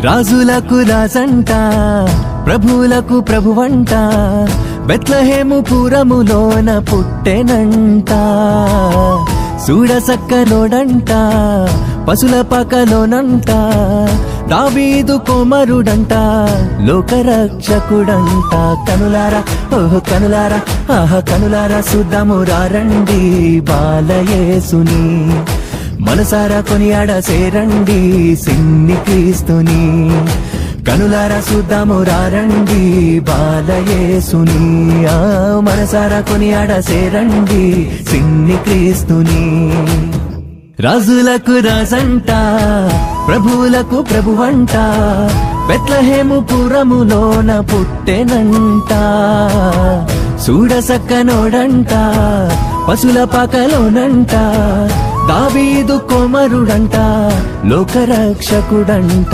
రాజులకు రాజంట ప్రభువులకు ప్రభువంట బెత్లహేము పురములోన పుట్టెనంట చూడసక్కనోడంట పశుల పకలోనంట దావీదు కుమరుడంట లోకరక్షకుడంట కనులారా ఓహో కనులారా ఆహ కనులారా సుద్దము రారండి బాలయేసుని మనసారా కొనియాడ సేరండి సిన్ని క్రీస్తుని కనులారా చూద్దాము రారండి బాలయేసుని ఆ మనసారా కొనియాడ సేరండి సిన్ని క్రీస్తుని రాజులకు రాజంట ప్రభువులకు ప్రభువంట బెత్లహేము పురములోన పుట్టెనంట చూడసక్కనోడంట పశుల పకలోనంట దావీదు కొమరుడంట లోకరక్షకుడంట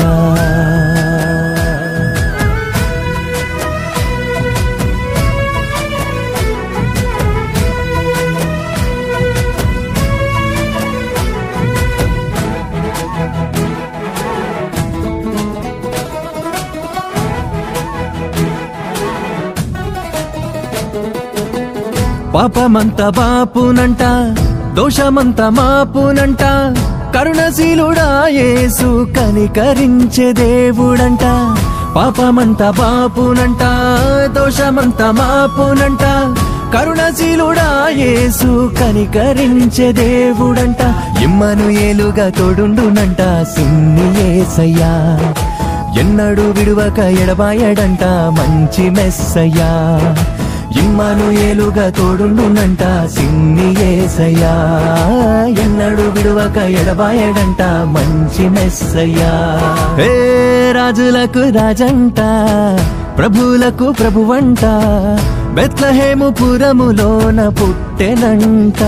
పాపమంత బాపునంట దోషమంత మాపునంట కరుణశీలుడా యేసు కనికరించే దేవుడంట పాపమంత బాపునంట దోషమంత మాపునంట కరుణశీలుడా యేసు కనికరించే దేవుడంట ఇమ్మను ఏలుగా తోడుండునంట సిన్ని ఏసయ్యా ఎన్నడు విడువక ఎడబాయడంట మంచి మెస్సయ్యా ఇమ్మను ఏలుగా తోడుండునంట సిన్ని ఏసయ్యా ఎన్నడు విడువక ఎడబాయడంట మంచి మెస్సయ్యా ఏ రాజులకు రాజంట ప్రభువులకు ప్రభువంట బెత్లహేము పురములోన పుట్టెనంట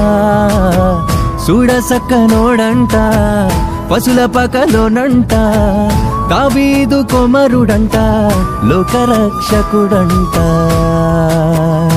చూడసక్కనోడంట పశుల పకలోనంట దావీదు కొమరుడంట లోకరక్షకుడంట